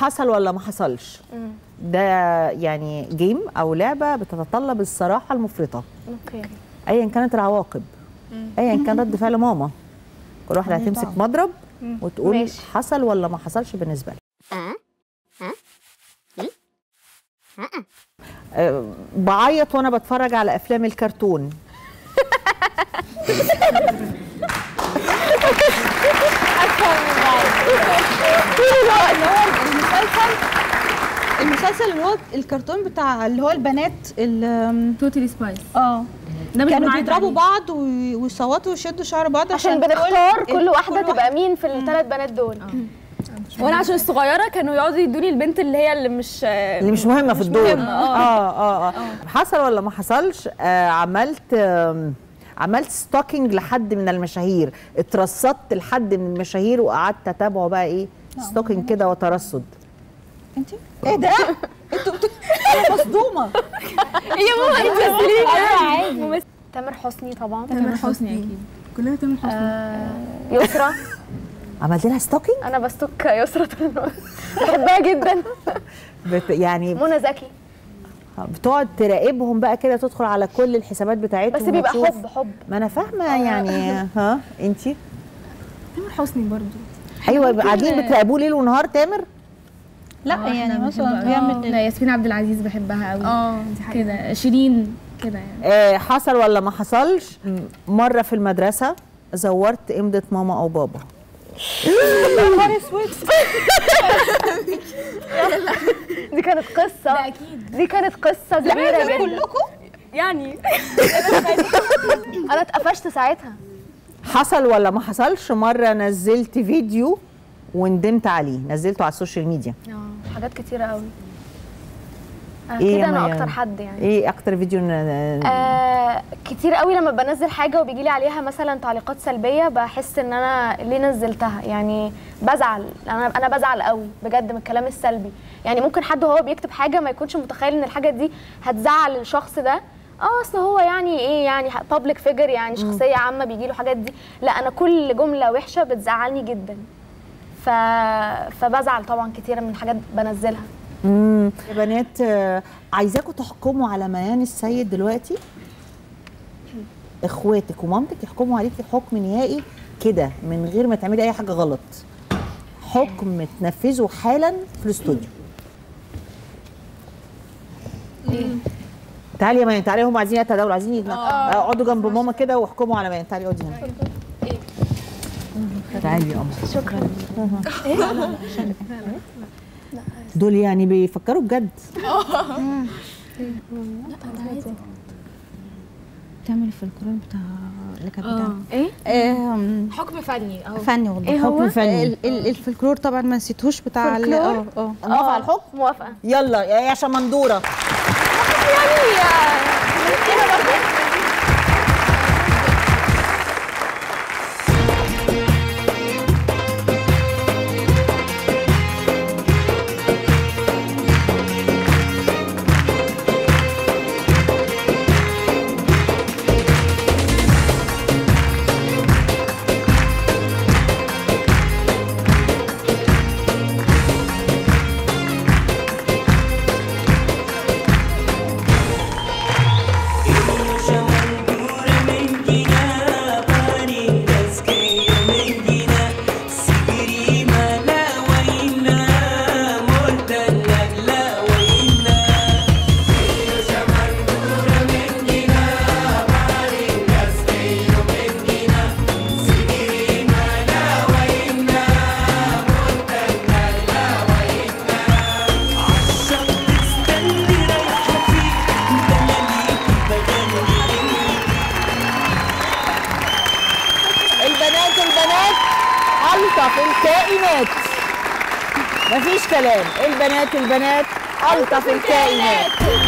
حصل ولا ما حصلش ده يعني جيم او لعبه بتتطلب الصراحه المفرطه اوكي ايا كانت العواقب ايا كان رد فعل ماما كل واحده هتمسك مضرب وتقول ماشي. حصل ولا ما حصلش بالنسبه لي أه، بعيط وانا بتفرج على افلام الكرتون المسلسل اللي هو الكرتون بتاع اللي هو البنات اللي توتالي سبايس اه ده مش كانوا بنعيط بيضربوا عليه. بعض وي- ويصوتوا ويشدوا شعر بعض عشان عشان بنختار كل واحده كل تبقى مين في الثلاث بنات دول وانا عشان الصغيره كانوا يقعدوا يدوني البنت اللي هي اللي مش اللي مش مهمه في الدور مهمة، اه اه اه حصل ولا ما حصلش آه عملت آم، عملت ستوكينج لحد من المشاهير اترصدت لحد من المشاهير وقعدت اتابعه بقى ايه ستوكينج كده وترصد انت ايه ده؟ انتوا بت- انا مصدومه هي ماما انت بتمثلي عادي تامر حسني طبعا تامر حسني اكيد كلنا تامر حسني آه، يسرا عملت لها ستوكينج انا بستك يسرا طول الوقت بحبها جدا بت يعني منى زكي بتقعد تراقبهم بقى كده تدخل على كل الحسابات بتاعتهم بس بيبقى وتشوف. حب حب ما انا فاهمه يعني ها انتي تامر حسني برضو ايوه يبقى قاعدين بتراقبوه ليل ونهار تامر لا آه، يعني إحنا مثلا بنحبها. بيعمل لا ياسمين عبد العزيز بحبها قوي اه كده شيرين كده يعني آه حصل ولا ما حصلش مره في المدرسه زورت امضه ماما او بابا دي كانت قصه اكيد دي كانت قصه كبيره جدا كلكم يعني انا اتقفشت ساعتها حصل ولا ما حصلش مره نزلت فيديو وندمت عليه نزلته على السوشيال ميديا اه حاجات كتيره قوي إيه اكيد يا انا ميان؟ اكتر حد يعني ايه اكتر فيديو ن... آه كتير قوي لما بنزل حاجه وبيجي لي عليها مثلا تعليقات سلبيه بحس ان انا ليه نزلتها يعني بزعل انا انا بزعل قوي بجد من الكلام السلبي يعني ممكن حد وهو بيكتب حاجه ما يكونش متخيل ان الحاجه دي هتزعل الشخص ده اه اصل هو يعني ايه يعني بابليك فيجر يعني شخصيه عامه بيجي له حاجات دي لا انا كل جمله وحشه بتزعلني جدا ف... فبزعل طبعا كتير من حاجات بنزلها مم. يا بنات آه، عايزاكم تحكموا على ميان السيد دلوقتي اخواتك ومامتك يحكموا عليكي حكم نهائي كده من غير ما تعملي اي حاجه غلط حكم تنفذه حالا في الاستوديو تعالي يا ميان تعالي هم عايزين يتداولوا عايزين يتنا- اقعدوا جنب ماما كده واحكموا على ميان تعالي اقعدي هنا تعالي يا قمر شكرا دول يعني بيفكروا بجد تعمل في القرآن بتاع اللي كانت بتاع ايه حكم فني اه فني والله ايه هو حكم فني ال- ال- الفلكلور طبعا ما نسيتهوش بتاع ال- فولكلور؟ اه اه موافقه على الحكم موافقه يلا يا يا شمندوره البنات البنات ألطف الكائنات مفيش كلام البنات البنات ألطف الكائنات